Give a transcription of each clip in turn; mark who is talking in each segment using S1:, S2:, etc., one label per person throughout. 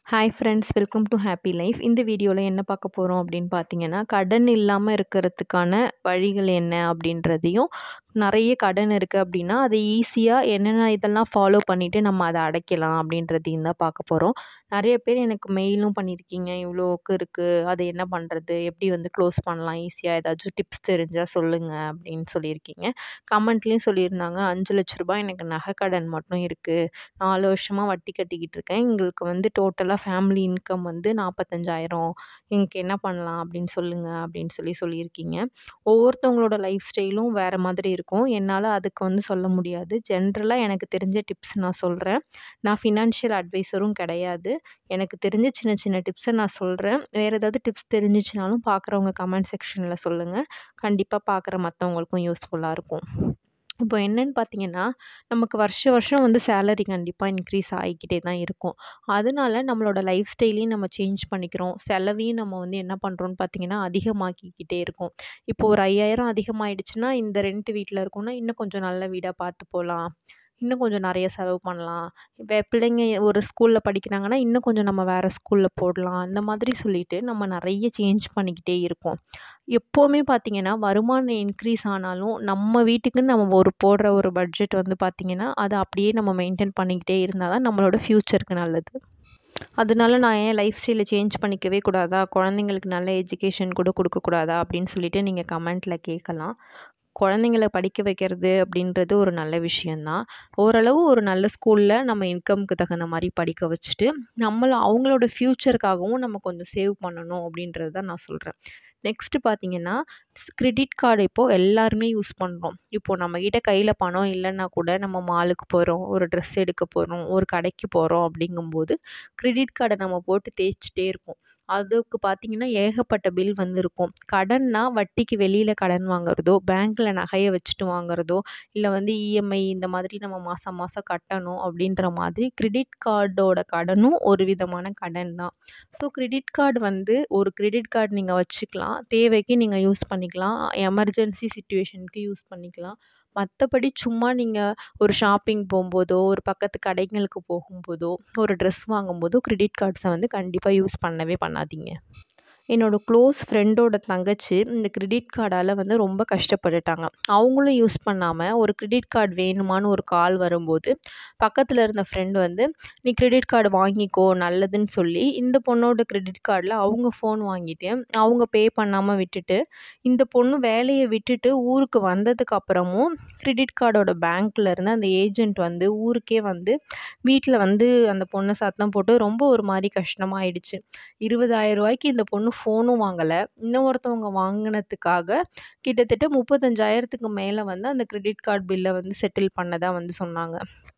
S1: hi friends welcome to happy life இந்த வீடியோவில் என்ன பார்க்க போகிறோம் அப்படின்னு பார்த்தீங்கன்னா கடன் இல்லாமல் இருக்கிறதுக்கான வழிகள் என்ன அப்படின்றதையும் நிறைய கடன் இருக்குது அப்படின்னா அதை ஈஸியாக என்னென்ன இதெல்லாம் ஃபாலோ பண்ணிவிட்டு நம்ம அதை அடைக்கலாம் அப்படின்றதையும் தான் பார்க்க போகிறோம் நிறைய பேர் எனக்கு மெயிலும் பண்ணியிருக்கீங்க இவ்வளோக்கு இருக்குது அதை என்ன பண்ணுறது எப்படி வந்து க்ளோஸ் பண்ணலாம் ஈஸியாக ஏதாச்சும் டிப்ஸ் தெரிஞ்சால் சொல்லுங்கள் அப்படின்னு சொல்லியிருக்கீங்க கமெண்ட்லேயும் சொல்லியிருந்தாங்க அஞ்சு லட்ச ரூபாய் எனக்கு நகை கடன் மட்டும் இருக்குது நாலு வருஷமாக வட்டி கட்டிக்கிட்டு இருக்கேன் எங்களுக்கு வந்து டோட்டலாக ஃபேமிலி இன்கம் வந்து நாற்பத்தஞ்சாயிரம் எனக்கு என்ன பண்ணலாம் அப்படின்னு சொல்லுங்கள் அப்படின்னு சொல்லி சொல்லியிருக்கீங்க ஒவ்வொருத்தவங்களோட லைஃப் ஸ்டைலும் வேறு மாதிரி இருக்கும் என்னால் அதுக்கு வந்து சொல்ல முடியாது ஜென்ரலாக எனக்கு தெரிஞ்ச டிப்ஸ் நான் சொல்கிறேன் நான் ஃபினான்ஷியல் அட்வைஸரும் கிடையாது எனக்கு தெரிஞ்ச சின்ன சின்ன டிப்ஸை நான் சொல்கிறேன் வேறு ஏதாவது டிப்ஸ் தெரிஞ்சிச்சுனாலும் பார்க்குறவங்க கமெண்ட் செக்ஷனில் சொல்லுங்கள் கண்டிப்பாக பார்க்குற மற்றவங்களுக்கும் யூஸ்ஃபுல்லாக இருக்கும் இப்போ என்னன்னு பார்த்தீங்கன்னா நமக்கு வருஷ வருஷம் வந்து சேலரி கண்டிப்பாக இன்க்ரீஸ் ஆகிக்கிட்டே தான் இருக்கும் அதனால நம்மளோட லைஃப் ஸ்டைலையும் நம்ம சேஞ்ச் பண்ணிக்கிறோம் செலவையும் நம்ம வந்து என்ன பண்ணுறோன்னு பார்த்தீங்கன்னா அதிகமாக்கிக்கிட்டே இருக்கோம் இப்போ ஒரு ஐயாயிரம் அதிகமாகிடுச்சுன்னா இந்த ரெண்ட் வீட்டில் இருக்கோம்னா இன்னும் கொஞ்சம் நல்ல வீடாக பார்த்து போகலாம் இன்னும் கொஞ்சம் நிறைய செலவு பண்ணலாம் இப்போ பிள்ளைங்க ஒரு ஸ்கூலில் படிக்கிறாங்கன்னா இன்னும் கொஞ்சம் நம்ம வேறு ஸ்கூலில் போடலாம் அந்த மாதிரி சொல்லிட்டு நம்ம நிறைய சேஞ்ச் பண்ணிக்கிட்டே இருக்கோம் எப்போவுமே பார்த்திங்கன்னா வருமானம் இன்க்ரீஸ் ஆனாலும் நம்ம வீட்டுக்குன்னு நம்ம ஒரு போடுற ஒரு பட்ஜெட் வந்து பார்த்திங்கன்னா அதை அப்படியே நம்ம மெயின்டைன் பண்ணிக்கிட்டே இருந்தால் தான் நம்மளோட ஃப்யூச்சருக்கு நல்லது அதனால நான் ஏன் லைஃப் ஸ்டைலை சேஞ்ச் பண்ணிக்கவே கூடாதா குழந்தைங்களுக்கு நல்ல எஜுகேஷன் கூட கொடுக்கக்கூடாதா அப்படின்னு சொல்லிட்டு நீங்கள் கமெண்ட்டில் கேட்கலாம் குழந்தைங்கள படிக்க வைக்கிறது அப்படின்றது ஒரு நல்ல விஷயந்தான் ஓரளவு ஒரு நல்ல ஸ்கூலில் நம்ம இன்கம்க்கு தகுந்த மாதிரி படிக்க வச்சுட்டு நம்மள அவங்களோட ஃப்யூச்சருக்காகவும் நம்ம கொஞ்சம் சேவ் பண்ணணும் அப்படின்றது தான் நான் சொல்கிறேன் நெக்ஸ்ட்டு பார்த்தீங்கன்னா கிரெடிட் கார்டு இப்போது எல்லாருமே யூஸ் பண்ணுறோம் இப்போது நம்மக்கிட்ட கையில் பணம் இல்லைன்னா கூட நம்ம மாலுக்கு போகிறோம் ஒரு ட்ரெஸ் எடுக்க போகிறோம் ஒரு கடைக்கு போகிறோம் அப்படிங்கும்போது கிரெடிட் கார்டை நம்ம போட்டு தேய்ச்சிட்டே இருப்போம் அதுக்கு பார்த்திங்கன்னா ஏகப்பட்ட பில் வந்து இருக்கும் கடன்னா வட்டிக்கு வெளியில் கடன் வாங்குறதோ பேங்க்கில் நகையை வச்சுட்டு வாங்குறதோ இல்லை வந்து இஎம்ஐ இந்த மாதிரி நம்ம மாதம் மாதம் கட்டணும் அப்படின்ற மாதிரி கிரெடிட் கார்டோட கடனும் ஒரு விதமான கடன் தான் ஸோ கிரெடிட் கார்டு வந்து ஒரு கிரெடிட் கார்டு நீங்கள் வச்சுக்கலாம் தேவைக்கு நீங்கள் யூஸ் பண்ணிக்கலாம் எமர்ஜென்சி சுச்சுவேஷனுக்கு யூஸ் பண்ணிக்கலாம் மற்றபடி சும்மா நீங்கள் ஒரு ஷாப்பிங் போகும்போதோ ஒரு பக்கத்து கடைங்களுக்கு போகும்போதோ ஒரு ட்ரெஸ் வாங்கும்போதோ கிரெடிட் கார்ட்ஸை வந்து கண்டிப்பாக யூஸ் பண்ணவே பண்ணாதீங்க என்னோடய க்ளோஸ் ஃப்ரெண்டோட தங்கச்சி இந்த கிரெடிட் கார்டால் வந்து ரொம்ப கஷ்டப்பட்டுட்டாங்க அவங்களும் யூஸ் பண்ணாமல் ஒரு கிரெடிட் கார்டு வேணுமான்னு ஒரு கால் வரும்போது பக்கத்தில் இருந்த ஃப்ரெண்டு வந்து நீ கிரெடிட் கார்டு வாங்கிக்கோ நல்லதுன்னு சொல்லி இந்த பொண்ணோட கிரெடிட் கார்டில் அவங்க ஃபோன் வாங்கிட்டு அவங்க பே பண்ணாமல் விட்டுட்டு இந்த பொண்ணு வேலையை விட்டுட்டு ஊருக்கு வந்ததுக்கு அப்புறமும் கிரெடிட் கார்டோட பேங்க்கில் இருந்து அந்த ஏஜென்ட் வந்து ஊருக்கே வந்து வீட்டில் வந்து அந்த பொண்ணை சத்தம் போட்டு ரொம்ப ஒரு மாதிரி கஷ்டமாயிடுச்சு இருபதாயிரம் ரூபாய்க்கு இந்த பொண்ணு ஃபோனும் வாங்கலை இன்னொருத்தவங்க வாங்கினதுக்காக கிட்டத்தட்ட முப்பத்தஞ்சாயிரத்துக்கு மேலே வந்து அந்த கிரெடிட் கார்டு பில்லை வந்து செட்டில் பண்ணதாக வந்து சொன்னாங்க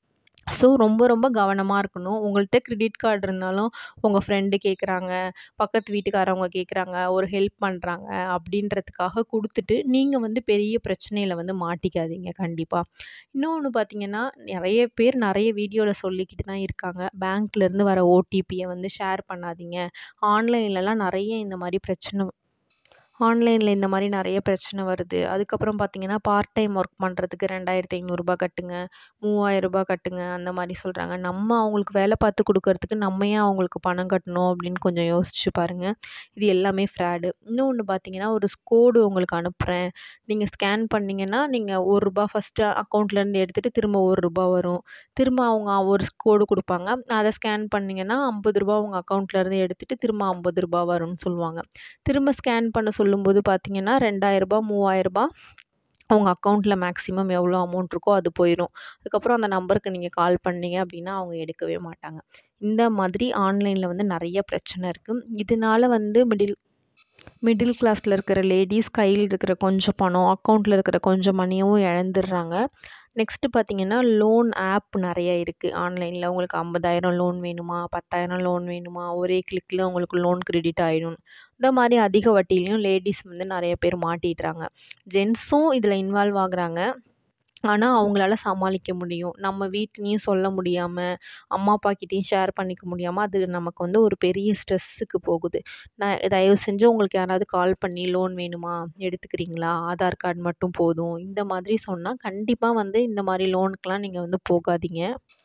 S1: ஸோ ரொம்ப ரொம்ப கவனமாக இருக்கணும் உங்கள்கிட்ட கிரெடிட் கார்டு இருந்தாலும் உங்கள் ஃப்ரெண்டு கேட்குறாங்க பக்கத்து வீட்டுக்காரவங்க கேட்குறாங்க ஒரு ஹெல்ப் பண்ணுறாங்க அப்படின்றதுக்காக கொடுத்துட்டு நீங்கள் வந்து பெரிய பிரச்சனையில் வந்து மாட்டிக்காதீங்க கண்டிப்பாக இன்னொன்று பார்த்தீங்கன்னா நிறைய பேர் நிறைய வீடியோவில் சொல்லிக்கிட்டு தான் இருக்காங்க பேங்க்லேருந்து வர ஓடிபியை வந்து ஷேர் பண்ணாதீங்க ஆன்லைன்லலாம் நிறைய இந்த மாதிரி பிரச்சனை ஆன்லைனில் இந்த மாதிரி நிறைய பிரச்சனை வருது அதுக்கப்புறம் பார்த்தீங்கன்னா பார்ட் டைம் ஒர்க் பண்ணுறதுக்கு ரெண்டாயிரத்தி ஐநூறுரூபா கட்டுங்க மூவாயிரரூபா கட்டுங்க அந்த மாதிரி சொல்கிறாங்க நம்ம அவங்களுக்கு வேலை பார்த்து கொடுக்கறதுக்கு நம்ம ஏன் அவங்களுக்கு பணம் கட்டணும் அப்படின்னு கொஞ்சம் யோசிச்சு பாருங்கள் இது எல்லாமே ஃப்ராடு இன்னொன்று பார்த்தீங்கன்னா ஒரு கோடு உங்களுக்கு அனுப்புகிறேன் நீங்கள் ஸ்கேன் பண்ணிங்கன்னா நீங்கள் ஒரு ரூபா ஃபஸ்ட்டு அக்கௌண்ட்லேருந்து எடுத்துகிட்டு திரும்ப ஒரு ரூபா வரும் திரும்ப அவங்க ஒரு கோடு கொடுப்பாங்க அதை ஸ்கேன் பண்ணிங்கன்னா ஐம்பது ரூபா உங்கள் அக்கௌண்ட்லேருந்து எடுத்துகிட்டு திரும்ப ஐம்பது ரூபா வரும்னு சொல்லுவாங்க திரும்ப ஸ்கேன் பண்ண சொல்லும்போது பார்த்தீங்கன்னா ரெண்டாயிரரூபா மூவாயிரரூபா அவங்க அக்கௌண்ட்டில் மேக்ஸிமம் எவ்வளோ அமௌண்ட் இருக்கோ அது போயிடும் அதுக்கப்புறம் அந்த நம்பருக்கு நீங்கள் கால் பண்ணீங்க அப்படின்னா அவங்க எடுக்கவே மாட்டாங்க இந்த மாதிரி ஆன்லைனில் வந்து நிறைய பிரச்சனை இருக்குது இதனால வந்து மிடில் மிடில் கிளாஸில் இருக்கிற லேடிஸ் கையில் இருக்கிற கொஞ்சம் பணம் அக்கௌண்ட்டில் இருக்கிற கொஞ்சம் மணியும் இழந்துடுறாங்க நெக்ஸ்ட்டு பார்த்தீங்கன்னா லோன் ஆப் நிறைய இருக்குது ஆன்லைனில் உங்களுக்கு ஐம்பதாயிரம் லோன் வேணுமா பத்தாயிரம் லோன் வேணுமா ஒரே கிளிக்கில் உங்களுக்கு லோன் கிரெடிட் ஆகிடும் இந்த மாதிரி அதிக வட்டிலையும் லேடிஸ் வந்து நிறைய பேர் மாட்டிடுறாங்க ஜென்ஸும் இதில் இன்வால்வ் ஆகுறாங்க ஆனால் அவங்களால சமாளிக்க முடியும் நம்ம வீட்லேயும் சொல்ல முடியாமல் அம்மா அப்பாக்கிட்டேயும் ஷேர் பண்ணிக்க முடியாமல் அது நமக்கு வந்து ஒரு பெரிய ஸ்ட்ரெஸ்ஸுக்கு போகுது நான் தயவு செஞ்சு உங்களுக்கு யாராவது கால் பண்ணி லோன் வேணுமா எடுத்துக்கிறீங்களா ஆதார் கார்டு மட்டும் போதும் இந்த மாதிரி சொன்னால் கண்டிப்பாக வந்து இந்த மாதிரி லோனுக்கெலாம் நீங்கள் வந்து போகாதீங்க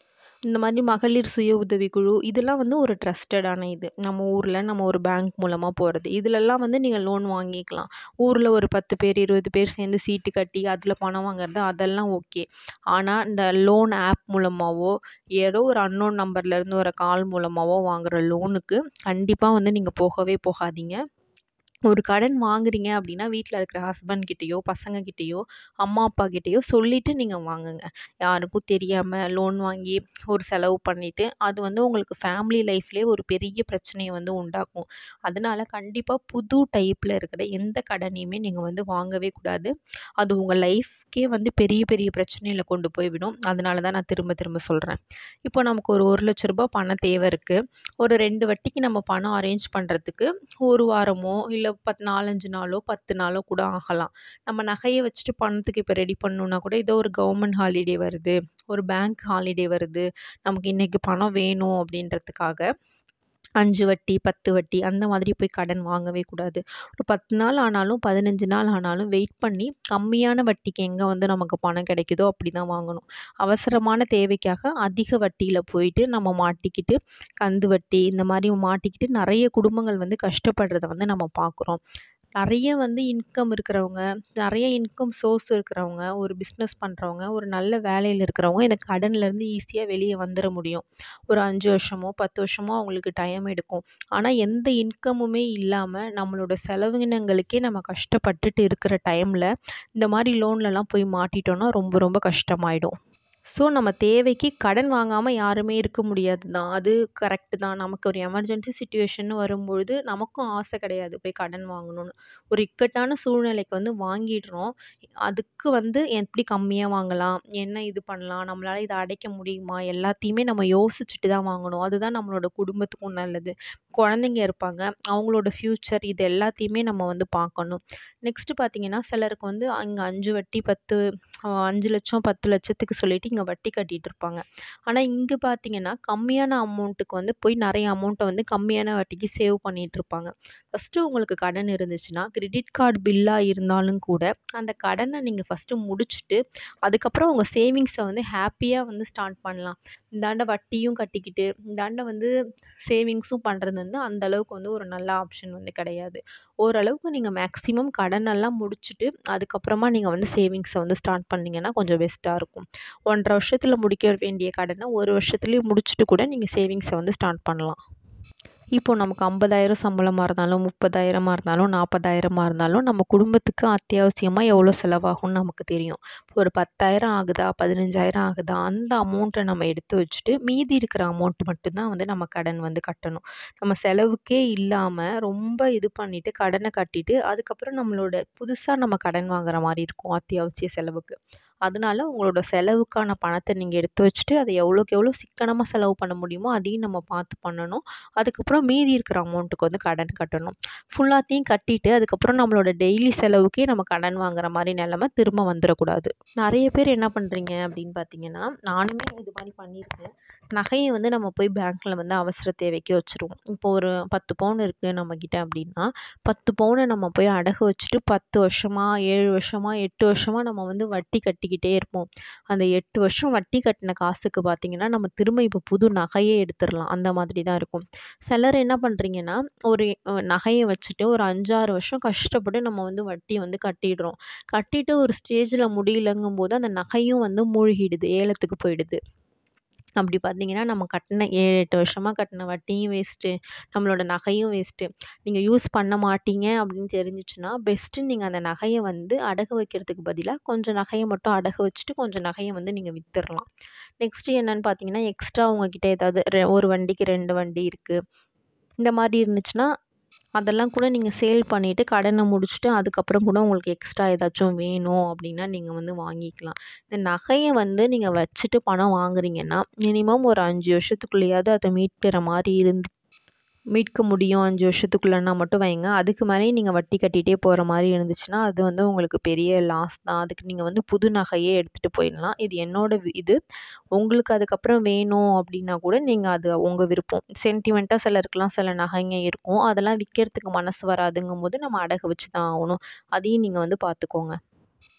S1: இந்த மாதிரி மகளிர் சுய உதவிக்குழு இதெல்லாம் வந்து ஒரு ட்ரஸ்டடான இது நம்ம ஊரில் நம்ம ஒரு பேங்க் மூலமாக போகிறது இதிலெல்லாம் வந்து நீங்கள் லோன் வாங்கிக்கலாம் ஊரில் ஒரு பத்து பேர் இருபது பேர் சேர்ந்து சீட்டு கட்டி அதில் பணம் வாங்குறது அதெல்லாம் ஓகே ஆனால் இந்த லோன் ஆப் மூலமாகவோ ஏதோ ஒரு அன்னோன் நம்பர்லேருந்து வர கால் மூலமாகவோ வாங்குகிற லோனுக்கு கண்டிப்பாக வந்து நீங்கள் போகவே போகாதீங்க ஒரு கடன் வாங்குறீங்க அப்படின்னா வீட்டில் இருக்கிற ஹஸ்பண்ட் கிட்டேயோ பசங்கக்கிட்டேயோ அம்மா அப்பா கிட்டேயோ சொல்லிவிட்டு நீங்கள் வாங்குங்க யாருக்கும் தெரியாமல் லோன் வாங்கி ஒரு செலவு பண்ணிவிட்டு அது வந்து உங்களுக்கு ஃபேமிலி லைஃப்லேயே ஒரு பெரிய பிரச்சனையை வந்து உண்டாக்கும் அதனால கண்டிப்பாக புது டைப்பில் இருக்கிற எந்த கடனையுமே நீங்கள் வந்து வாங்கவே கூடாது அது உங்கள் லைஃப்க்கே வந்து பெரிய பெரிய பிரச்சனையில் கொண்டு போய் விடும் அதனால தான் நான் திரும்ப திரும்ப சொல்கிறேன் இப்போ நமக்கு ஒரு ஒரு லட்ச ரூபாய் பண தேவை இருக்குது ஒரு ரெண்டு வட்டிக்கு நம்ம பணம் அரேஞ்ச் பண்ணுறதுக்கு ஒரு வாரமோ இல்லை பத்து நாலஞ்சு நாளோ பத்து நாளோ கூட ஆகலாம் நம்ம நகையை வச்சுட்டு பணத்துக்கு இப்போ ரெடி பண்ணணுன்னா கூட ஏதோ ஒரு கவர்மெண்ட் ஹாலிடே வருது ஒரு பேங்க் ஹாலிடே வருது நமக்கு இன்றைக்கி பணம் வேணும் அப்படின்றதுக்காக அஞ்சு வட்டி பத்து வட்டி அந்த மாதிரி போய் கடன் வாங்கவே கூடாது ஒரு பத்து நாள் ஆனாலும் பதினஞ்சு நாள் ஆனாலும் வெயிட் பண்ணி கம்மியான வட்டிக்கு எங்கே வந்து நமக்கு பணம் கிடைக்குதோ அப்படி தான் வாங்கணும் அவசரமான தேவைக்காக அதிக வட்டியில் போயிட்டு நம்ம மாட்டிக்கிட்டு கந்து வட்டி இந்த மாதிரி மாட்டிக்கிட்டு நிறைய குடும்பங்கள் வந்து கஷ்டப்படுறத வந்து நம்ம பார்க்குறோம் நிறைய வந்து இன்கம் இருக்கிறவங்க நிறைய இன்கம் சோர்ஸ் இருக்கிறவங்க ஒரு பிஸ்னஸ் பண்ணுறவங்க ஒரு நல்ல வேலையில் இருக்கிறவங்க இந்த கடன்லேருந்து ஈஸியாக வெளியே வந்துட முடியும் ஒரு அஞ்சு வருஷமோ பத்து வருஷமோ அவங்களுக்கு டைம் எடுக்கும் ஆனால் எந்த இன்கமுமே இல்லாமல் நம்மளோட செலவினங்களுக்கே நம்ம கஷ்டப்பட்டுட்டு இருக்கிற டைமில் இந்த மாதிரி லோன்லலாம் போய் மாட்டிட்டோன்னா ரொம்ப ரொம்ப கஷ்டமாயிடும் ஸோ நம்ம தேவைக்கு கடன் வாங்காமல் யாருமே இருக்க முடியாது தான் அது கரெக்டு தான் நமக்கு ஒரு எமர்ஜென்சி சுச்சுவேஷன் வரும்பொழுது நமக்கும் ஆசை கிடையாது போய் கடன் வாங்கணும்னு ஒரு இக்கட்டான சூழ்நிலைக்கு வந்து வாங்கிடுறோம் அதுக்கு வந்து எப்படி கம்மியாக வாங்கலாம் என்ன இது பண்ணலாம் நம்மளால் இதை அடைக்க முடியுமா எல்லாத்தையுமே நம்ம யோசிச்சுட்டு தான் வாங்கணும் அதுதான் நம்மளோட குடும்பத்துக்கும் நல்லது குழந்தைங்க இருப்பாங்க அவங்களோட ஃப்யூச்சர் இது எல்லாத்தையுமே நம்ம வந்து பார்க்கணும் நெக்ஸ்ட்டு பார்த்தீங்கன்னா சிலருக்கு வந்து அங்கே அஞ்சு வட்டி பத்து அஞ்சு லட்சம் பத்து லட்சத்துக்கு சொல்லிட்டு இங்கே வட்டி கட்டிகிட்டு இருப்பாங்க ஆனால் இங்கே பார்த்தீங்கன்னா கம்மியான அமௌண்ட்டுக்கு வந்து போய் நிறைய அமௌண்ட்டை வந்து கம்மியான வட்டிக்கு சேவ் பண்ணிகிட்டு இருப்பாங்க ஃபஸ்ட்டு உங்களுக்கு கடன் இருந்துச்சுன்னா கிரெடிட் கார்டு பில்லாக இருந்தாலும் கூட அந்த கடனை நீங்கள் ஃபஸ்ட்டு முடிச்சுட்டு அதுக்கப்புறம் உங்கள் சேவிங்ஸை வந்து ஹாப்பியாக வந்து ஸ்டார்ட் பண்ணலாம் இந்தாண்ட வட்டியும் கட்டிக்கிட்டு இந்தாண்ட வந்து சேவிங்ஸும் பண்ணுறது வந்து அந்த அளவுக்கு வந்து ஒரு நல்ல ஆப்ஷன் வந்து கிடையாது ஓரளவுக்கு நீங்கள் மேக்ஸிமம் கடனெல்லாம் முடிச்சுட்டு அதுக்கப்புறமா நீங்கள் வந்து சேவிங்ஸை வந்து ஸ்டார்ட் பண்ணிங்கன்னா கொஞ்சம் பெஸ்ட்டாக இருக்கும் ஒன்றரை வருஷத்தில் முடிக்க வேண்டிய கடனை ஒரு வருஷத்துலேயே முடிச்சுட்டு கூட நீங்கள் சேவிங்ஸை வந்து ஸ்டார்ட் பண்ணலாம் இப்போது நமக்கு ஐம்பதாயிரம் சம்பளமாக இருந்தாலும் முப்பதாயிரமாக இருந்தாலும் நாற்பதாயிரமா இருந்தாலும் நம்ம குடும்பத்துக்கு அத்தியாவசியமாக எவ்வளோ செலவாகும்னு நமக்கு தெரியும் ஒரு பத்தாயிரம் ஆகுதா பதினஞ்சாயிரம் ஆகுதா அந்த அமௌண்ட்டை நம்ம எடுத்து வச்சுட்டு மீதி இருக்கிற அமௌண்ட் மட்டும்தான் வந்து நம்ம கடன் வந்து கட்டணும் நம்ம செலவுக்கே இல்லாமல் ரொம்ப இது பண்ணிவிட்டு கடனை கட்டிட்டு அதுக்கப்புறம் நம்மளோட புதுசாக நம்ம கடன் வாங்குற மாதிரி இருக்கும் அத்தியாவசிய செலவுக்கு அதனால உங்களோட செலவுக்கான பணத்தை நீங்கள் எடுத்து வச்சுட்டு அதை எவ்வளோக்கு எவ்வளோ சிக்கனமாக செலவு பண்ண முடியுமோ அதையும் நம்ம பார்த்து பண்ணணும் அதுக்கப்புறம் மீதி இருக்கிற அமௌண்ட்டுக்கு வந்து கடன் கட்டணும் ஃபுல்லாத்தையும் கட்டிட்டு அதுக்கப்புறம் நம்மளோட டெய்லி செலவுக்கே நம்ம கடன் வாங்குற மாதிரி நிலமை திரும்ப வந்துடக்கூடாது நிறைய பேர் என்ன பண்ணுறீங்க அப்படின்னு பார்த்தீங்கன்னா நானுமே இது மாதிரி பண்ணியிருக்கேன் நகையை வந்து நம்ம போய் பேங்க்கில் வந்து அவசர தேவைக்கு வச்சுருவோம் இப்போ ஒரு பத்து பவுன் இருக்குது நம்மக்கிட்ட அப்படின்னா பத்து பவுனை நம்ம போய் அடகு வச்சுட்டு பத்து வருஷமாக ஏழு வருஷமாக எட்டு வருஷமாக நம்ம வந்து வட்டி கட்டிக்கிட்டே இருப்போம் அந்த எட்டு வருஷம் வட்டி கட்டின காசுக்கு பார்த்திங்கன்னா நம்ம திரும்ப இப்போ புது நகையே எடுத்துடலாம் அந்த மாதிரி தான் இருக்கும் சிலர் என்ன பண்ணுறீங்கன்னா ஒரு நகையை வச்சுட்டு ஒரு அஞ்சாறு வருஷம் கஷ்டப்பட்டு நம்ம வந்து வட்டி வந்து கட்டிடுறோம் கட்டிட்டு ஒரு ஸ்டேஜில் முடியலங்கும் போது அந்த நகையும் வந்து மூழ்கிடுது ஏலத்துக்கு போயிடுது அப்படி பார்த்தீங்கன்னா நம்ம கட்டின ஏழு எட்டு வருஷமாக கட்டின வட்டியும் வேஸ்ட்டு நம்மளோட நகையும் வேஸ்ட்டு நீங்கள் யூஸ் பண்ண மாட்டீங்க அப்படின்னு தெரிஞ்சிச்சுன்னா பெஸ்ட்டு நீங்கள் அந்த நகையை வந்து அடகு வைக்கிறதுக்கு பதிலாக கொஞ்சம் நகையை மட்டும் அடகு வச்சுட்டு கொஞ்சம் நகையை வந்து நீங்கள் விற்றுறலாம் நெக்ஸ்ட்டு என்னென்னு பார்த்தீங்கன்னா எக்ஸ்ட்ரா உங்ககிட்ட ஏதாவது ரெ ஒரு வண்டிக்கு ரெண்டு வண்டி இருக்குது இந்த மாதிரி இருந்துச்சுன்னா அதெல்லாம் கூட நீங்கள் சேல் பண்ணிவிட்டு கடனை முடிச்சுட்டு அதுக்கப்புறம் கூட உங்களுக்கு எக்ஸ்ட்ரா ஏதாச்சும் வேணும் அப்படின்னா நீங்கள் வந்து வாங்கிக்கலாம் இந்த நகையை வந்து நீங்கள் வச்சுட்டு பணம் வாங்குறீங்கன்னா மினிமம் ஒரு அஞ்சு வருஷத்துக்குள்ளேயாவது அதை மீட்கிற மாதிரி இருந்து மீட்க முடியும் அஞ்சு வருஷத்துக்குள்ளனா மட்டும் வைங்க அதுக்கு மேலேயும் நீங்கள் வட்டி கட்டிகிட்டே போகிற மாதிரி இருந்துச்சுன்னா அது வந்து உங்களுக்கு பெரிய லாஸ் தான் அதுக்கு நீங்கள் வந்து புது நகையே எடுத்துகிட்டு போயிடலாம் இது என்னோட இது உங்களுக்கு அதுக்கப்புறம் வேணும் அப்படின்னா கூட நீங்கள் அது உங்கள் விருப்பம் சென்டிமெண்ட்டாக சிலருக்குலாம் சில நகைங்க இருக்கும் அதெல்லாம் விற்கிறதுக்கு மனசு வராதுங்கும் போது நம்ம அடகு வச்சு தான் ஆகணும் அதையும் நீங்கள் வந்து பார்த்துக்கோங்க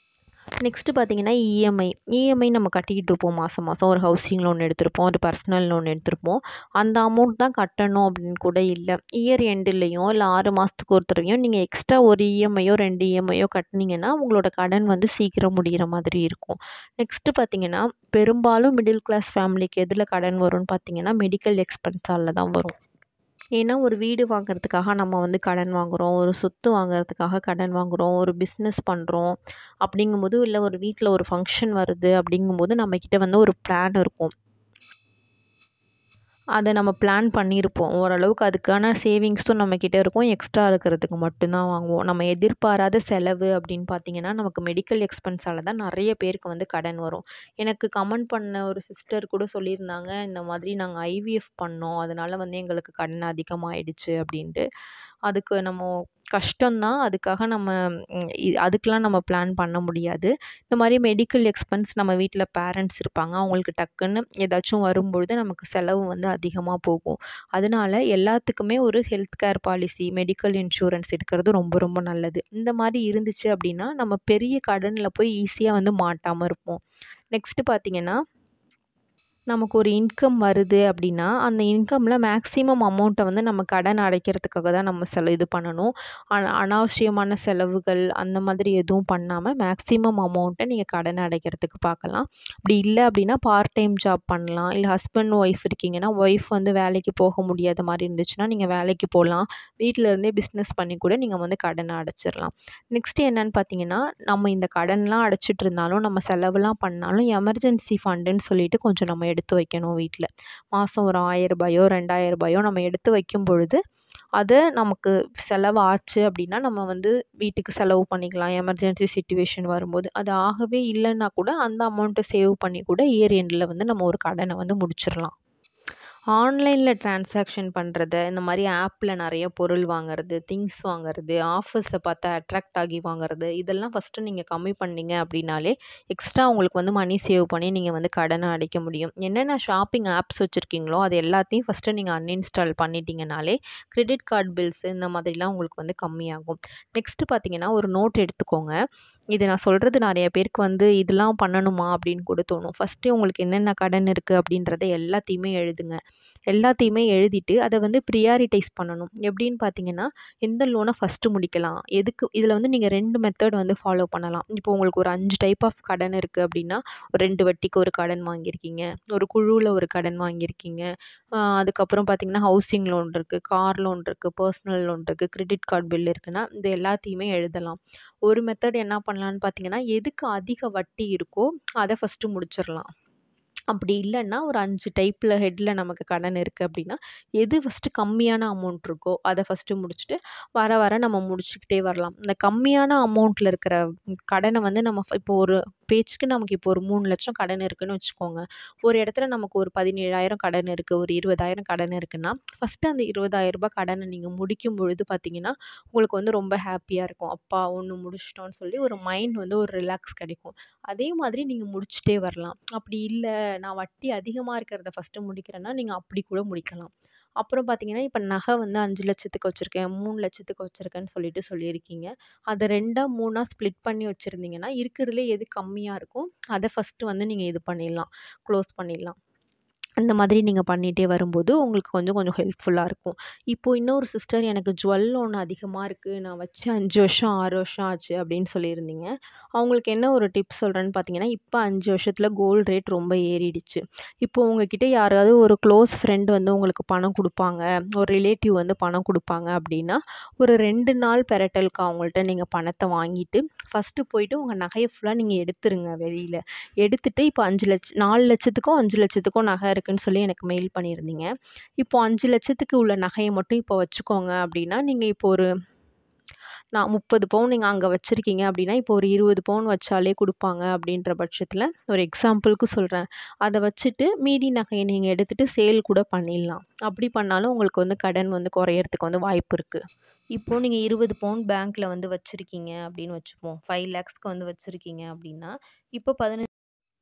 S1: நெக்ஸ்ட்டு பார்த்தீங்கன்னா இஎம்ஐ இஎம்ஐ நம்ம கட்டிக்கிட்டு இருப்போம் மாதம் மாதம் ஒரு ஹவுசிங் லோன் எடுத்திருப்போம் ஒரு பர்சனல் லோன் எடுத்திருப்போம் அந்த அமௌண்ட் தான் கட்டணும் அப்படின்னு கூட இல்லை இயர் எண்டுலேயும் இல்லை ஆறு மாதத்துக்கு ஒரு தடவையும் நீங்கள் எக்ஸ்ட்ரா ஒரு இஎம்ஐயோ ரெண்டு இஎம்ஐயோ கட்டினீங்கன்னா உங்களோட கடன் வந்து சீக்கிரம் முடிகிற மாதிரி இருக்கும் நெக்ஸ்ட்டு பார்த்தீங்கன்னா பெரும்பாலும் மிடில் கிளாஸ் ஃபேமிலிக்கு எதில் கடன் வரும்னு பார்த்தீங்கன்னா மெடிக்கல் எக்ஸ்பென்ஸால் தான் வரும் ஏன்னா ஒரு வீடு வாங்குறதுக்காக நம்ம வந்து கடன் வாங்குகிறோம் ஒரு சொத்து வாங்குறதுக்காக கடன் வாங்குகிறோம் ஒரு பிஸ்னஸ் பண்ணுறோம் அப்படிங்கும்போது இல்லை ஒரு வீட்டில் ஒரு ஃபங்க்ஷன் வருது அப்படிங்கும்போது நம்மக்கிட்ட வந்து ஒரு பிளான் இருக்கும் அதை நம்ம பிளான் பண்ணியிருப்போம் ஓரளவுக்கு அதுக்கான சேவிங்ஸும் நம்மக்கிட்ட இருக்கும் எக்ஸ்ட்ரா இருக்கிறதுக்கு மட்டும்தான் வாங்குவோம் நம்ம எதிர்பாராத செலவு அப்படின்னு பார்த்தீங்கன்னா நமக்கு மெடிக்கல் எக்ஸ்பென்ஸால் தான் நிறைய பேருக்கு வந்து கடன் வரும் எனக்கு கமெண்ட் பண்ண ஒரு சிஸ்டர் கூட சொல்லியிருந்தாங்க இந்த மாதிரி நாங்கள் ஐவிஎஃப் பண்ணோம் அதனால் வந்து எங்களுக்கு கடன் அதிகமாகிடுச்சு அப்படின்ட்டு அதுக்கு நம்ம கஷ்டம்தான் அதுக்காக நம்ம அதுக்கெலாம் நம்ம பிளான் பண்ண முடியாது இந்த மாதிரி மெடிக்கல் எக்ஸ்பென்ஸ் நம்ம வீட்டில் பேரண்ட்ஸ் இருப்பாங்க அவங்களுக்கு டக்குன்னு ஏதாச்சும் வரும்பொழுது நமக்கு செலவு வந்து அதிகமாக போகும் அதனால எல்லாத்துக்குமே ஒரு health care policy medical insurance எடுக்கிறது ரொம்ப ரொம்ப நல்லது இந்த மாதிரி இருந்துச்சு அப்படின்னா நம்ம பெரிய கடனில் போய் ஈஸியாக வந்து மாட்டாமல் இருப்போம் நெக்ஸ்ட்டு பார்த்திங்கன்னா நமக்கு ஒரு இன்கம் வருது அப்படின்னா அந்த இன்கமில் மேக்ஸிமம் அமௌண்ட்டை வந்து நம்ம கடன் அடைக்கிறதுக்காக தான் நம்ம செல இது பண்ணணும் அன அனாவசியமான செலவுகள் அந்த மாதிரி எதுவும் பண்ணாமல் மேக்ஸிமம் அமௌண்ட்டை நீங்கள் கடன் அடைக்கிறதுக்கு பார்க்கலாம் அப்படி இல்லை அப்படின்னா பார்ட் டைம் ஜாப் பண்ணலாம் இல்லை ஹஸ்பண்ட் ஒய்ஃப் இருக்கீங்கன்னா ஒய்ஃப் வந்து வேலைக்கு போக முடியாத மாதிரி இருந்துச்சுன்னா நீங்கள் வேலைக்கு போகலாம் வீட்டில் இருந்தே பிஸ்னஸ் பண்ணி கூட நீங்கள் வந்து கடனை அடைச்சிடலாம் நெக்ஸ்ட்டு என்னென்னு பார்த்தீங்கன்னா நம்ம இந்த கடன்லாம் அடைச்சிட்டு இருந்தாலும் நம்ம செலவுலாம் பண்ணாலும் எமர்ஜென்சி ஃபண்டுன்னு சொல்லிட்டு கொஞ்சம் நம்ம எடுத்து வைக்கணும் வீட்டில் மாதம் ஒரு ஆயிரரூபாயோ ரெண்டாயிரரூபாயோ நம்ம எடுத்து வைக்கும் பொழுது அதை நமக்கு செலவு ஆச்சு அப்படின்னா நம்ம வந்து வீட்டுக்கு செலவு பண்ணிக்கலாம் எமர்ஜென்சி சுச்சுவேஷன் வரும்போது அது ஆகவே இல்லைன்னா கூட அந்த அமௌண்ட்டை சேவ் பண்ணி கூட இயர் எண்டில் வந்து நம்ம ஒரு கடனை வந்து முடிச்சிடலாம் ஆன்லைனில் ட்ரான்சாக்ஷன் பண்ணுறத இந்த மாதிரி ஆப்பில் நிறைய பொருள் வாங்குறது திங்ஸ் வாங்குறது ஆஃபர்ஸை பார்த்து அட்ராக்ட் ஆகி வாங்குறது இதெல்லாம் ஃபஸ்ட்டு நீங்கள் கம்மி பண்ணீங்க அப்படின்னாலே எக்ஸ்ட்ரா உங்களுக்கு வந்து மணி சேவ் பண்ணி நீங்கள் வந்து கடனை அடைக்க முடியும் என்னென்ன ஷாப்பிங் ஆப்ஸ் வச்சுருக்கீங்களோ அது எல்லாத்தையும் ஃபஸ்ட்டு நீங்கள் அன்இன்ஸ்டால் பண்ணிட்டீங்கனாலே கிரெடிட் கார்டு பில்ஸ் இந்த மாதிரிலாம் உங்களுக்கு வந்து கம்மியாகும் நெக்ஸ்ட்டு பார்த்தீங்கன்னா ஒரு நோட் எடுத்துக்கோங்க இது நான் சொல்கிறது நிறைய பேருக்கு வந்து இதெல்லாம் பண்ணணுமா அப்படின்னு கூட தோணும் ஃபஸ்ட்டு உங்களுக்கு என்னென்ன கடன் இருக்குது அப்படின்றத எல்லாத்தையுமே எழுதுங்க எல்லாத்தையுமே எழுதிட்டு அதை வந்து ப்ரியாரிட்டைஸ் பண்ணணும் எப்படின்னு பார்த்தீங்கன்னா எந்த லோனை ஃபஸ்ட்டு முடிக்கலாம் எதுக்கு இதில் வந்து நீங்கள் ரெண்டு மெத்தட் வந்து ஃபாலோ பண்ணலாம் இப்போ உங்களுக்கு ஒரு அஞ்சு டைப் ஆஃப் கடன் இருக்குது அப்படின்னா ஒரு ரெண்டு வட்டிக்கு ஒரு கடன் வாங்கியிருக்கீங்க ஒரு குழுவில் ஒரு கடன் வாங்கியிருக்கீங்க அதுக்கப்புறம் பார்த்தீங்கன்னா ஹவுசிங் லோன் இருக்குது கார் லோன் இருக்குது பர்சனல் லோன் இருக்குது கிரெடிட் கார்டு பில் இருக்குன்னா இது எல்லாத்தையுமே எழுதலாம் ஒரு மெத்தட் என்ன பண்ணலான்னு பார்த்தீங்கன்னா எதுக்கு அதிக வட்டி இருக்கோ அதை ஃபஸ்ட்டு முடிச்சிடலாம் அப்படி இல்லைன்னா ஒரு அஞ்சு டைப்பில் ஹெட்டில் நமக்கு கடன் இருக்குது அப்படின்னா எது ஃபஸ்ட்டு கம்மியான அமௌண்ட் இருக்கோ அதை ஃபஸ்ட்டு முடிச்சுட்டு வர வர நம்ம முடிச்சுக்கிட்டே வரலாம் இந்த கம்மியான அமௌண்ட்டில் இருக்கிற கடனை வந்து நம்ம இப்போ ஒரு பேச்சுக்கு நமக்கு இப்போ ஒரு மூணு லட்சம் கடன் இருக்குதுன்னு வச்சுக்கோங்க ஒரு இடத்துல நமக்கு ஒரு பதினேழாயிரம் கடன் இருக்குது ஒரு இருபதாயிரம் கடன் இருக்குன்னா ஃபஸ்ட்டு அந்த இருபதாயிரரூபா கடனை நீங்கள் முடிக்கும் பொழுது பார்த்தீங்கன்னா உங்களுக்கு வந்து ரொம்ப ஹாப்பியாக இருக்கும் அப்பா ஒன்று முடிச்சிட்டோன்னு சொல்லி ஒரு மைண்ட் வந்து ஒரு ரிலாக்ஸ் கிடைக்கும் அதே மாதிரி நீங்கள் முடிச்சுட்டே வரலாம் அப்படி இல்லை நான் வட்டி அதிகமாக இருக்கிறத ஃபஸ்ட்டு முடிக்கிறேன்னா நீங்கள் அப்படி கூட முடிக்கலாம் அப்புறம் பார்த்தீங்கன்னா இப்போ நகை வந்து அஞ்சு லட்சத்துக்கு வச்சுருக்கேன் மூணு லட்சத்துக்கு வச்சுருக்கேன்னு சொல்லிட்டு சொல்லியிருக்கீங்க அதை ரெண்டாக மூணாக ஸ்ப்ளிட் பண்ணி வச்சுருந்தீங்கன்னா இருக்கிறதுலே எது கம்மியாக இருக்கோ அதை ஃபஸ்ட்டு வந்து நீங்கள் இது பண்ணிடலாம் க்ளோஸ் பண்ணிடலாம் அந்த மாதிரி நீங்கள் பண்ணிகிட்டே வரும்போது உங்களுக்கு கொஞ்சம் கொஞ்சம் ஹெல்ப்ஃபுல்லாக இருக்கும் இப்போது இன்னொரு சிஸ்டர் எனக்கு ஜுவல் லோன் அதிகமாக இருக்குது நான் வச்சு அஞ்சு வருஷம் ஆறு வருஷம் ஆச்சு அப்படின்னு சொல்லியிருந்தீங்க அவங்களுக்கு என்ன ஒரு டிப்ஸ் சொல்கிறேன்னு பார்த்தீங்கன்னா இப்போ அஞ்சு வருஷத்தில் கோல்டு ரேட் ரொம்ப ஏறிடுச்சு இப்போ உங்ககிட்ட யாராவது ஒரு க்ளோஸ் ஃப்ரெண்டு வந்து உங்களுக்கு பணம் கொடுப்பாங்க ஒரு ரிலேட்டிவ் வந்து பணம் கொடுப்பாங்க அப்படின்னா ஒரு ரெண்டு நாள் பெரட்டலுக்கு அவங்கள்ட்ட நீங்கள் பணத்தை வாங்கிட்டு ஃபஸ்ட்டு போயிட்டு உங்கள் நகையை ஃபுல்லாக நீங்கள் எடுத்துருங்க வெளியில் எடுத்துகிட்டு இப்போ அஞ்சு லட்ச நாலு லட்சத்துக்கும் அஞ்சு லட்சத்துக்கும் நகை இருக்குன்னு சொல்லி எனக்கு மெயில் பண்ணியிருந்தீங்க இப்போ அஞ்சு லட்சத்துக்கு உள்ள நகையை மட்டும் இப்போ வச்சுக்கோங்க அப்படின்னா நீங்கள் இப்போ ஒரு நான் முப்பது பவுன் நீங்கள் அங்கே வச்சுருக்கீங்க அப்படின்னா இப்போ ஒரு இருபது பவுன் வச்சாலே கொடுப்பாங்க அப்படின்ற பட்சத்தில் ஒரு எக்ஸாம்பிளுக்கு சொல்கிறேன் அதை வச்சுட்டு மீதி நகையை நீங்கள் எடுத்துகிட்டு சேல் கூட பண்ணிடலாம் அப்படி பண்ணாலும் உங்களுக்கு வந்து கடன் வந்து குறையறதுக்கு வந்து வாய்ப்பு இருக்குது இப்போது நீங்கள் இருபது பவுன் பேங்க்கில் வந்து வச்சுருக்கீங்க அப்படின்னு வச்சுப்போம் ஃபைவ் லேக்ஸ்க்கு வந்து வச்சுருக்கீங்க அப்படின்னா இப்போ பதினஞ்சு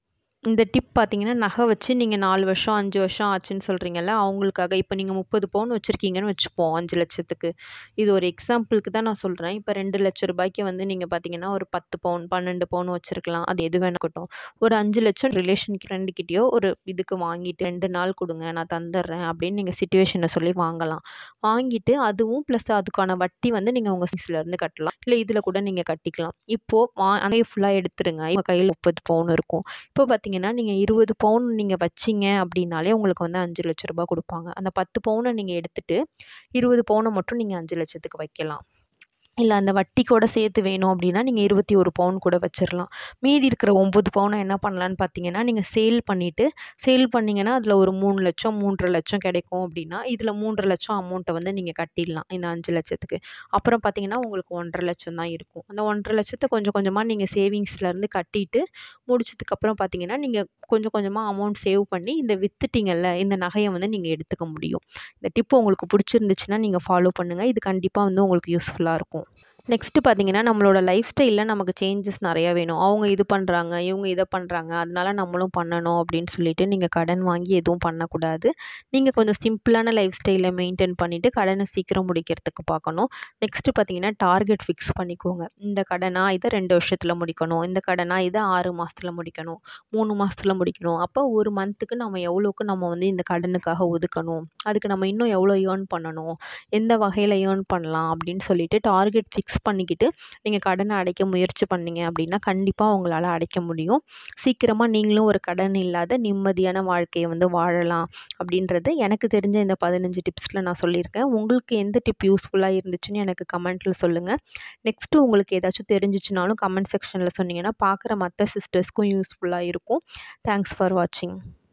S1: இந்த டிப் பார்த்தீங்கன்னா நகை வச்சு நீங்கள் நாலு வருஷம் அஞ்சு வருஷம் ஆச்சுன்னு சொல்கிறீங்கல்ல அவங்களுக்காக இப்போ நீங்கள் முப்பது பவுன் வச்சுருக்கீங்கன்னு வச்சுப்போம் அஞ்சு லட்சத்துக்கு இது ஒரு எக்ஸாம்பிளுக்கு தான் நான் சொல்கிறேன் இப்போ ரெண்டு லட்ச ரூபாய்க்கு வந்து நீங்கள் பார்த்தீங்கன்னா ஒரு பத்து பவுன் பன்னெண்டு பவுன் வச்சுருக்கலாம் அது எது வேணா இருக்கட்டும் ஒரு அஞ்சு லட்சம் ரிலேஷன் ஃப்ரெண்டுக்கிட்டேயோ ஒரு இதுக்கு வாங்கிட்டு ரெண்டு நாள் கொடுங்க நான் தந்துடுறேன் அப்படின்னு நீங்கள் சுச்சுவேஷனை சொல்லி வாங்கலாம் வாங்கிட்டு அதுவும் ப்ளஸ் அதுக்கான வட்டி வந்து நீங்கள் உங்கள் இருந்து கட்டலாம் இல்லை இதில் கூட நீங்கள் கட்டிக்கலாம் இப்போது வா அதையே ஃபுல்லாக எடுத்துருங்க உங்கள் கையில் முப்பது பவுன் இருக்கும் இப்போ பார்த்தீங்கன்னா நீங்கள் இருபது பவுன் நீங்கள் வச்சிங்க அப்படின்னாலே உங்களுக்கு வந்து அஞ்சு லட்ச ரூபாய் கொடுப்பாங்க அந்த பத்து பவுனை நீங்கள் எடுத்துட்டு இருபது பவுனை மட்டும் நீங்கள் அஞ்சு லட்சத்துக்கு வைக்கலாம் இல்லை அந்த வட்டி கூட சேர்த்து வேணும் அப்படின்னா நீங்கள் இருபத்தி ஒரு பவுன் கூட வச்சிடலாம் மீதி இருக்கிற ஒம்பது பவுனை என்ன பண்ணலான்னு பார்த்தீங்கன்னா நீங்கள் சேல் பண்ணிவிட்டு சேல் பண்ணிங்கன்னா அதில் ஒரு மூணு லட்சம் மூன்றரை லட்சம் கிடைக்கும் அப்படின்னா இதில் மூன்றரை லட்சம் அமௌண்ட்டை வந்து நீங்கள் கட்டிடலாம் இந்த அஞ்சு லட்சத்துக்கு அப்புறம் பார்த்தீங்கன்னா உங்களுக்கு ஒன்றரை லட்சம் தான் இருக்கும் அந்த ஒன்றரை லட்சத்தை கொஞ்சம் கொஞ்சமாக நீங்கள் சேவிங்ஸ்லேருந்து கட்டிட்டு முடிச்சதுக்கப்புறம் பார்த்தீங்கன்னா நீங்கள் கொஞ்சம் கொஞ்சமாக அமௌண்ட் சேவ் பண்ணி இந்த வித்துட்டீங்கல்ல இந்த நகையை வந்து நீங்கள் எடுத்துக்க முடியும் இந்த டிப்பு உங்களுக்கு பிடிச்சிருந்துச்சுன்னா நீங்கள் ஃபாலோ பண்ணுங்கள் இது கண்டிப்பாக வந்து உங்களுக்கு யூஸ்ஃபுல்லாக இருக்கும் நெக்ஸ்ட்டு பார்த்தீங்கன்னா நம்மளோட லைஃப் ஸ்டைலில் நமக்கு சேஞ்சஸ் நிறையா வேணும் அவங்க இது பண்ணுறாங்க இவங்க இதை பண்ணுறாங்க அதனால நம்மளும் பண்ணணும் அப்படின்னு சொல்லிட்டு நீங்கள் கடன் வாங்கி எதுவும் பண்ணக்கூடாது நீங்கள் கொஞ்சம் சிம்பிளான லைஃப் ஸ்டைலை மெயின்டைன் பண்ணிவிட்டு கடனை சீக்கிரம் முடிக்கிறதுக்கு பார்க்கணும் நெக்ஸ்ட்டு பார்த்தீங்கன்னா டார்கெட் ஃபிக்ஸ் பண்ணிக்கோங்க இந்த கடனாக இதை ரெண்டு வருஷத்தில் முடிக்கணும் இந்த கடனாக இதை ஆறு மாதத்துல முடிக்கணும் மூணு மாதத்துல முடிக்கணும் அப்போ ஒரு மந்த்துக்கு நம்ம எவ்வளோக்கு நம்ம வந்து இந்த கடனுக்காக ஒதுக்கணும் அதுக்கு நம்ம இன்னும் எவ்வளோ ஏர்ன் பண்ணணும் எந்த வகையில் ஏர்ன் பண்ணலாம் அப்படின்னு சொல்லிட்டு டார்கெட் ஃபிக்ஸ் பண்ணிக்கிட்டு நீங்கள் கடனை அடைக்க முயற்சி பண்ணீங்க அப்படின்னா கண்டிப்பாக உங்களால் அடைக்க முடியும் சீக்கிரமாக நீங்களும் ஒரு கடன் இல்லாத நிம்மதியான வாழ்க்கையை வந்து வாழலாம் அப்படின்றது எனக்கு தெரிஞ்ச இந்த பதினஞ்சு டிப்ஸில் நான் சொல்லியிருக்கேன் உங்களுக்கு எந்த டிப் யூஸ்ஃபுல்லாக இருந்துச்சுன்னு எனக்கு கமெண்ட்டில் சொல்லுங்கள் நெக்ஸ்ட்டு உங்களுக்கு ஏதாச்சும் தெரிஞ்சிச்சுனாலும் கமெண்ட் செக்ஷனில் சொன்னீங்கன்னா பார்க்குற மற்ற சிஸ்டர்ஸ்க்கும் யூஸ்ஃபுல்லாக இருக்கும் தேங்க்ஸ் ஃபார் வாட்சிங்